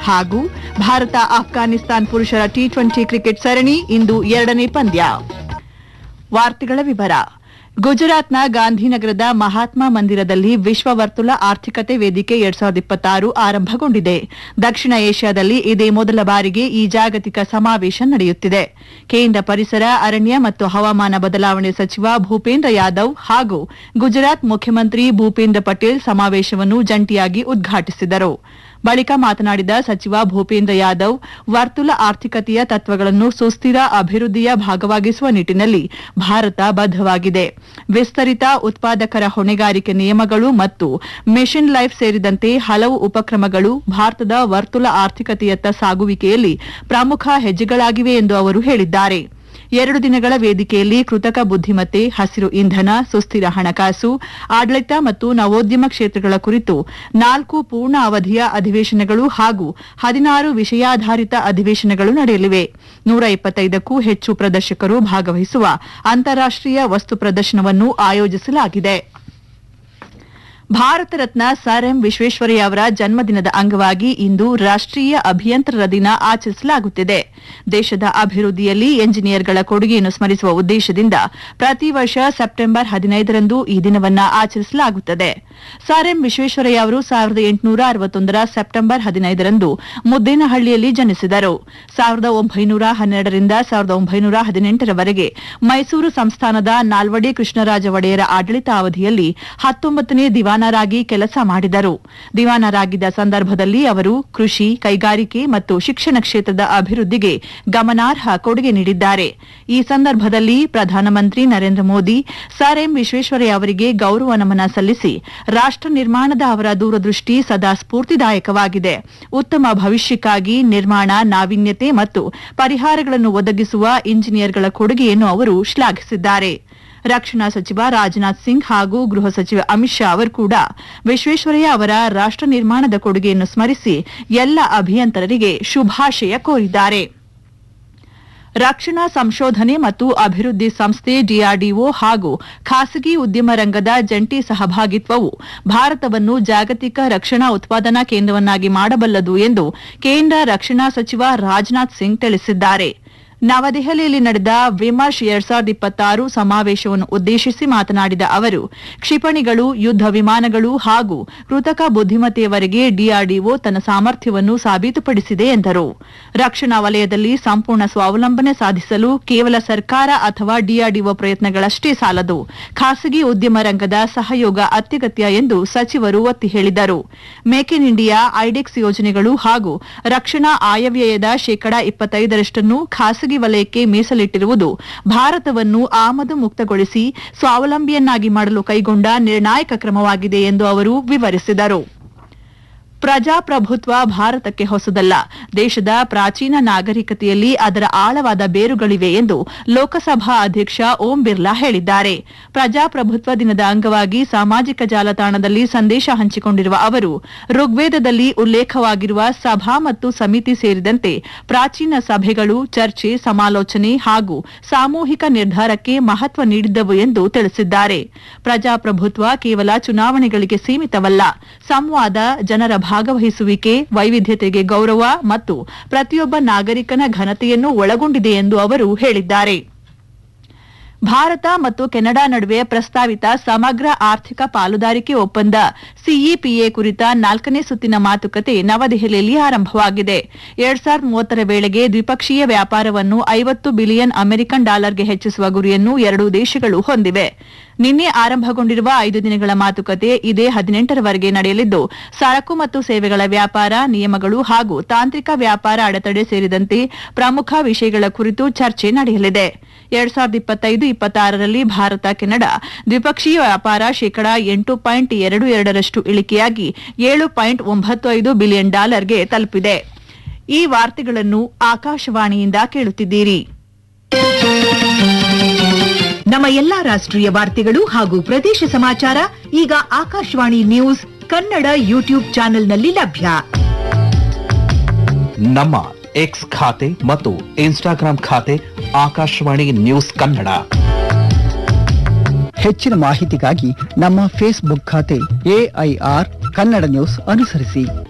ಹಾಗೂ ಭಾರತ ಆಫ್ಘಾನಿಸ್ತಾನ್ ಪುರುಷರ T twenty cricket ಸರಣಿ ಇಂದು ಎರಡನೇ ಪಂದ್ಯ ವಾರ್ತೆಗಳ ವಿವರ ಗುಜರಾತ್ನ ಗಾಂಧಿನಗರದ ಮಹಾತ್ಮ ಮಂದಿರದಲ್ಲಿ ವಿಶ್ವ ವರ್ತುಲ ಆರ್ಥಿಕತೆ ವೇದಿಕೆ ಎರಡ್ ಸಾವಿರದ ಇಪ್ಪತ್ತಾರು ಆರಂಭಗೊಂಡಿದೆ ದಕ್ಷಿಣ ಏಷ್ಯಾದಲ್ಲಿ ಇದೇ ಮೊದಲ ಬಾರಿಗೆ ಈ ಜಾಗತಿಕ ಸಮಾವೇಶ ನಡೆಯುತ್ತಿದೆ ಕೇಂದ್ರ ಪರಿಸರ ಅರಣ್ಯ ಮತ್ತು ಹವಾಮಾನ ಬದಲಾವಣೆ ಸಚಿವ ಭೂಪೇಂದ್ರ ಯಾದವ್ ಹಾಗೂ ಗುಜರಾತ್ ಮುಖ್ಯಮಂತ್ರಿ ಭೂಪೇಂದ್ರ ಪಟೇಲ್ ಸಮಾವೇಶವನ್ನು ಜಂಟಿಯಾಗಿ ಉದ್ಘಾಟಿಸಿದರು ಬಳಿಕ ಮಾತನಾಡಿದ ಸಚಿವ ಭೂಪೇಂದ್ರ ಯಾದವ್ ವರ್ತುಲ ಆರ್ಥಿಕತೆಯ ತತ್ವಗಳನ್ನು ಸುಸ್ಥಿರ ಅಭಿವೃದ್ಧಿಯ ಭಾಗವಾಗಿಸುವ ನಿಟ್ಟಿನಲ್ಲಿ ಭಾರತ ಬದ್ಧವಾಗಿದೆ ವಿಸ್ತರಿತ ಉತ್ಪಾದಕರ ಹೊಣೆಗಾರಿಕೆ ನಿಯಮಗಳು ಮತ್ತು ಮಿಷನ್ ಲೈಫ್ ಸೇರಿದಂತೆ ಹಲವು ಉಪಕ್ರಮಗಳು ಭಾರತದ ವರ್ತುಲ ಆರ್ಥಿಕತೆಯತ್ತ ಸಾಗುವಿಕೆಯಲ್ಲಿ ಪ್ರಮುಖ ಹೆಜ್ಜೆಗಳಾಗಿವೆ ಎಂದು ಅವರು ಹೇಳಿದ್ದಾರೆ ಎರಡು ದಿನಗಳ ವೇದಿಕೆಯಲ್ಲಿ ಕೃತಕ ಬುದ್ದಿಮತ್ತೆ ಹಸಿರು ಇಂಧನ ಸುಸ್ಥಿರ ಹಣಕಾಸು ಆಡಳಿತ ಮತ್ತು ನವೋದ್ಯಮ ಕ್ಷೇತ್ರಗಳ ಕುರಿತು ನಾಲ್ಕು ಪೂರ್ಣ ಅವಧಿಯ ಅಧಿವೇಶನಗಳು ಹಾಗೂ ಹದಿನಾರು ವಿಷಯಾಧಾರಿತ ಅಧಿವೇಶನಗಳು ನಡೆಯಲಿವೆ ನೂರ ಇಪ್ಪತ್ತೈದಕ್ಕೂ ಹೆಚ್ಚು ಪ್ರದರ್ಶಕರು ಭಾಗವಹಿಸುವ ಅಂತಾರಾಷ್ಟೀಯ ವಸ್ತು ಪ್ರದರ್ಶನವನ್ನು ಆಯೋಜಿಸಲಾಗಿದೆ ಭಾರತ ರತ್ನ ಸರ್ ಎಂ ವಿಶ್ವೇಶ್ವರಯ್ಯ ಅವರ ಜನ್ಮದಿನದ ಅಂಗವಾಗಿ ಇಂದು ರಾಷ್ಟೀಯ ಅಭಿಯಂತರರ ದಿನ ಆಚರಿಸಲಾಗುತ್ತಿದೆ ದೇಶದ ಅಭಿವೃದ್ಧಿಯಲ್ಲಿ ಎಂಜಿನಿಯರ್ಗಳ ಕೊಡುಗೆಯನ್ನು ಸ್ಮರಿಸುವ ಉದ್ದೇಶದಿಂದ ಪ್ರತಿ ವರ್ಷ ಸೆಪ್ಟೆಂಬರ್ ಹದಿನೈದರಂದು ಈ ದಿನವನ್ನು ಆಚರಿಸಲಾಗುತ್ತದೆ ಸರ್ ಎಂ ವಿಶ್ವೇಶ್ವರಯ್ಯ ಅವರು ಸಾವಿರದ ಎಂಟುನೂರ ಅರವತ್ತೊಂದರ ಸೆಪ್ಟೆಂಬರ್ ಹದಿನೈದರಂದು ಮುದ್ದೇನಹಳ್ಳಿಯಲ್ಲಿ ಜನಿಸಿದರು ಸಾವಿರದ ಒಂಬೈನೂರ ಹನ್ನೆರಡರಿಂದ ಸಾವಿರದ ಒಂಬೈನೂರ ಹದಿನೆಂಟರವರೆಗೆ ಮೈಸೂರು ಸಂಸ್ಥಾನದ ನಾಲ್ವಡಿ ಕೃಷ್ಣರಾಜ ಒಡೆಯರ ಆಡಳಿತಾವಧಿಯಲ್ಲಿ ಹತ್ತೊಂಬತ್ತನೇ ದಿವಾನರಾಗಿ ಕೆಲಸ ಮಾಡಿದರು ದಿವಾನರಾಗಿದ್ದ ಸಂದರ್ಭದಲ್ಲಿ ಅವರು ಕೃಷಿ ಕೈಗಾರಿಕೆ ಮತ್ತು ಶಿಕ್ಷಣ ಕ್ಷೇತ್ರದ ಅಭಿವೃದ್ಧಿಗೆ ಗಮನಾರ್ಹ ಕೊಡುಗೆ ನೀಡಿದ್ದಾರೆ ಈ ಸಂದರ್ಭದಲ್ಲಿ ಪ್ರಧಾನಮಂತ್ರಿ ನರೇಂದ್ರ ಮೋದಿ ಸರ್ ಎಂ ವಿಶ್ವೇಶ್ವರಯ್ಯ ಅವರಿಗೆ ಗೌರವ ನಮನ ಸಲ್ಲಿಸಿ ರಾಷ್ಟ ನಿರ್ಮಾಣದ ಅವರ ದೂರದೃಷ್ಟಿ ಸದಾ ಸ್ಫೂರ್ತಿದಾಯಕವಾಗಿದೆ ಉತ್ತಮ ಭವಿಷ್ಯಕ್ಕಾಗಿ ನಿರ್ಮಾಣ ನಾವೀನ್ಯತೆ ಮತ್ತು ಪರಿಹಾರಗಳನ್ನು ಒದಗಿಸುವ ಇಂಜಿನಿಯರ್ಗಳ ಕೊಡುಗೆಯನ್ನು ಅವರು ಶ್ಲಾಘಿಸಿದ್ದಾರೆ ರಕ್ಷಣಾ ಸಚಿವ ರಾಜನಾಥ್ ಸಿಂಗ್ ಹಾಗೂ ಗೃಹ ಸಚಿವ ಅಮಿತ್ ಶಾ ಅವರು ಕೂಡ ವಿಶ್ವೇಶ್ವರಯ್ಯ ಅವರ ರಾಷ್ಟ ನಿರ್ಮಾಣದ ಕೊಡುಗೆಯನ್ನು ಸ್ಮರಿಸಿ ಎಲ್ಲ ಅಭಿಯಂತರರಿಗೆ ಶುಭಾಶಯ ಕೋರಿದ್ದಾರೆ ರಕ್ಷಣಾ ಸಂಶೋಧನೆ ಮತ್ತು ಅಭಿವೃದ್ಧಿ ಸಂಸ್ಥೆ ಡಿಆರ್ಡಿಒ ಹಾಗೂ ಖಾಸಗಿ ಉದ್ಯಮ ರಂಗದ ಜಂಟಿ ಸಹಭಾಗಿತ್ವವು ಭಾರತವನ್ನು ಜಾಗತಿಕ ರಕ್ಷಣಾ ಉತ್ಪಾದನಾ ಕೇಂದ್ರವನ್ನಾಗಿ ಮಾಡಬಲ್ಲದು ಎಂದು ಕೇಂದ್ರ ರಕ್ಷಣಾ ಸಚಿವ ರಾಜನಾಥ್ ಸಿಂಗ್ ತಿಳಿಸಿದ್ದಾರೆ ನವದೆಹಲಿಯಲ್ಲಿ ನಡೆದ ವಿಮರ್ಶ್ ಎರಡ್ ಸಾವಿರದ ಇಪ್ಪತ್ತಾರು ಸಮಾವೇಶವನ್ನು ಉದ್ದೇಶಿಸಿ ಮಾತನಾಡಿದ ಅವರು ಕ್ಷಿಪಣಿಗಳು ಯುದ್ಧ ವಿಮಾನಗಳು ಹಾಗೂ ಕೃತಕ ಬುದ್ದಿಮತ್ತೆಯವರೆಗೆ ಡಿಆರ್ಡಿಒ ತನ್ನ ಸಾಮರ್ಥ್ಯವನ್ನು ಸಾಬೀತುಪಡಿಸಿದೆ ಎಂದರು ರಕ್ಷಣಾ ವಲಯದಲ್ಲಿ ಸಂಪೂರ್ಣ ಸ್ವಾವಲಂಬನೆ ಸಾಧಿಸಲು ಕೇವಲ ಸರ್ಕಾರ ಅಥವಾ ಡಿಆರ್ಡಿಒ ಪ್ರಯತ್ನಗಳಷ್ಟೇ ಸಾಲದು ಖಾಸಗಿ ಉದ್ಯಮ ರಂಗದ ಸಹಯೋಗ ಅತ್ಯಗತ್ಯ ಎಂದು ಸಚಿವರು ಒತ್ತಿ ಹೇಳಿದರು ಮೇಕ್ ಇನ್ ಇಂಡಿಯಾ ಐಡೆಕ್ಸ್ ಯೋಜನೆಗಳು ಹಾಗೂ ರಕ್ಷಣಾ ಆಯವ್ಯಯದ ಶೇಕಡಾ ಇಪ್ಪತ್ತೈದರಷ್ಟನ್ನು ಖಾಸಗಿ ವಲಯಕ್ಕೆ ಮೀಸಲಿಟ್ಟಿರುವುದು ಭಾರತವನ್ನು ಆಮದು ಮುಕ್ತಗೊಳಿಸಿ ಸ್ವಾವಲಂಬಿಯನ್ನಾಗಿ ಮಾಡಲು ಕೈಗೊಂಡ ನಿರ್ಣಾಯಕ ಕ್ರಮವಾಗಿದೆ ಎಂದು ಅವರು ವಿವರಿಸಿದರು ಪ್ರಜಾಪ್ರಭುತ್ವ ಭಾರತಕ್ಕೆ ಹೊಸದಲ್ಲ ದೇಶದ ಪ್ರಾಚೀನ ನಾಗರಿಕತೆಯಲ್ಲಿ ಅದರ ಆಳವಾದ ಬೇರುಗಳಿವೆ ಎಂದು ಲೋಕಸಭಾ ಅಧ್ಯಕ್ಷ ಓಂ ಬಿರ್ಲಾ ಹೇಳಿದ್ದಾರೆ ಪ್ರಜಾಪ್ರಭುತ್ವ ದಿನದ ಅಂಗವಾಗಿ ಸಾಮಾಜಿಕ ಜಾಲತಾಣದಲ್ಲಿ ಸಂದೇಶ ಹಂಚಿಕೊಂಡಿರುವ ಅವರು ಋಗ್ವೇದದಲ್ಲಿ ಉಲ್ಲೇಖವಾಗಿರುವ ಸಭಾ ಮತ್ತು ಸಮಿತಿ ಸೇರಿದಂತೆ ಪ್ರಾಚೀನ ಸಭೆಗಳು ಚರ್ಚೆ ಸಮಾಲೋಚನೆ ಹಾಗೂ ಸಾಮೂಹಿಕ ನಿರ್ಧಾರಕ್ಕೆ ಮಹತ್ವ ನೀಡಿದ್ದವು ಎಂದು ತಿಳಿಸಿದ್ದಾರೆ ಪ್ರಜಾಪ್ರಭುತ್ವ ಕೇವಲ ಚುನಾವಣೆಗಳಿಗೆ ಸೀಮಿತವಲ್ಲ ಸಂವಾದ ಜನರ ಭಾಗವಹಿಸುವಿಕೆ ವೈವಿಧ್ಯತೆಗೆ ಗೌರವ ಮತ್ತು ಪ್ರತಿಯೊಬ್ಬ ನಾಗರಿಕನ ಘನತೆಯನ್ನು ಒಳಗೊಂಡಿದೆ ಎಂದು ಅವರು ಹೇಳಿದ್ದಾರೆ ಭಾರತ ಮತ್ತು ಕೆನಡಾ ನಡುವೆ ಪ್ರಸ್ತಾವಿತ ಸಮಗ್ರ ಆರ್ಥಿಕ ಪಾಲುದಾರಿಕೆ ಒಪ್ಪಂದ ಸಿಇಪಿಎ ಕುರಿತ ನಾಲ್ಕನೇ ಸುತ್ತಿನ ಮಾತುಕತೆ ನವದೆಹಲಿಯಲ್ಲಿ ಆರಂಭವಾಗಿದೆ ಎರಡ್ ಸಾವಿರದ ಮೂವತ್ತರ ವೇಳೆಗೆ ದ್ವಿಪಕ್ಷೀಯ ವ್ಯಾಪಾರವನ್ನು ಐವತ್ತು ಬಿಲಿಯನ್ ಅಮೆರಿಕನ್ ಡಾಲರ್ಗೆ ಹೆಚ್ಚಿಸುವ ಗುರಿಯನ್ನು ಎರಡೂ ದೇಶಗಳು ಹೊಂದಿವೆ ನಿನ್ನೆ ಆರಂಭಗೊಂಡಿರುವ ಐದು ದಿನಗಳ ಮಾತುಕತೆ ಇದೇ ಹದಿನೆಂಟರವರೆಗೆ ನಡೆಯಲಿದ್ದು ಸರಕು ಮತ್ತು ಸೇವೆಗಳ ವ್ಯಾಪಾರ ನಿಯಮಗಳು ಹಾಗೂ ತಾಂತ್ರಿಕ ವ್ಯಾಪಾರ ಅಡೆತಡೆ ಸೇರಿದಂತೆ ಪ್ರಮುಖ ವಿಷಯಗಳ ಕುರಿತು ಚರ್ಚೆ ನಡೆಯಲಿದೆ ಎರಡ್ ಸಾವಿರದ ಇಪ್ಪತ್ತೈದು ಇಪ್ಪತ್ತಾರರಲ್ಲಿ ಭಾರತ ಕೆನಡಾ ದ್ವಿಪಕ್ಷೀಯ ವ್ಯಾಪಾರ ಶೇಕಡಾ ಎಂಟು ಪಾಯಿಂಟ್ ಎರಡು ಎರಡರಷ್ಟು ಇಳಿಕೆಯಾಗಿ ಏಳು ಪಾಯಿಂಟ್ ಒಂಬತ್ತು ಐದು ಬಿಲಿಯನ್ ಡಾಲರ್ಗೆ ತಲುಪಿದೆ ಈ ವಾರ್ತೆಗಳನ್ನು ಆಕಾಶವಾಣಿಯಿಂದ ಕೇಳುತ್ತಿದ್ದೀರಿ ನಮ್ಮ ಎಲ್ಲಾ ರಾಷ್ಟ್ರೀಯ ವಾರ್ತೆಗಳು ಹಾಗೂ ಪ್ರದೇಶ ಸಮಾಚಾರ ಈಗ ಆಕಾಶವಾಣಿ ನ್ಯೂಸ್ ಕನ್ನಡ ಯೂಟ್ಯೂಬ್ ಚಾನೆಲ್ನಲ್ಲಿ ಲಭ್ಯ ನಮ್ಮ ಎಕ್ಸ್ ಖಾತೆ ಮತ್ತು ಇನ್ಸ್ಟಾಗ್ರಾಂ ಖಾತೆ ಆಕಾಶವಾಣಿ ನ್ಯೂಸ್ ಕನ್ನಡ ಹೆಚ್ಚಿನ ಮಾಹಿತಿಗಾಗಿ ನಮ್ಮ ಫೇಸ್ಬುಕ್ ಖಾತೆ ಎಐಆರ್ ಕನ್ನಡ ನ್ಯೂಸ್ ಅನುಸರಿಸಿ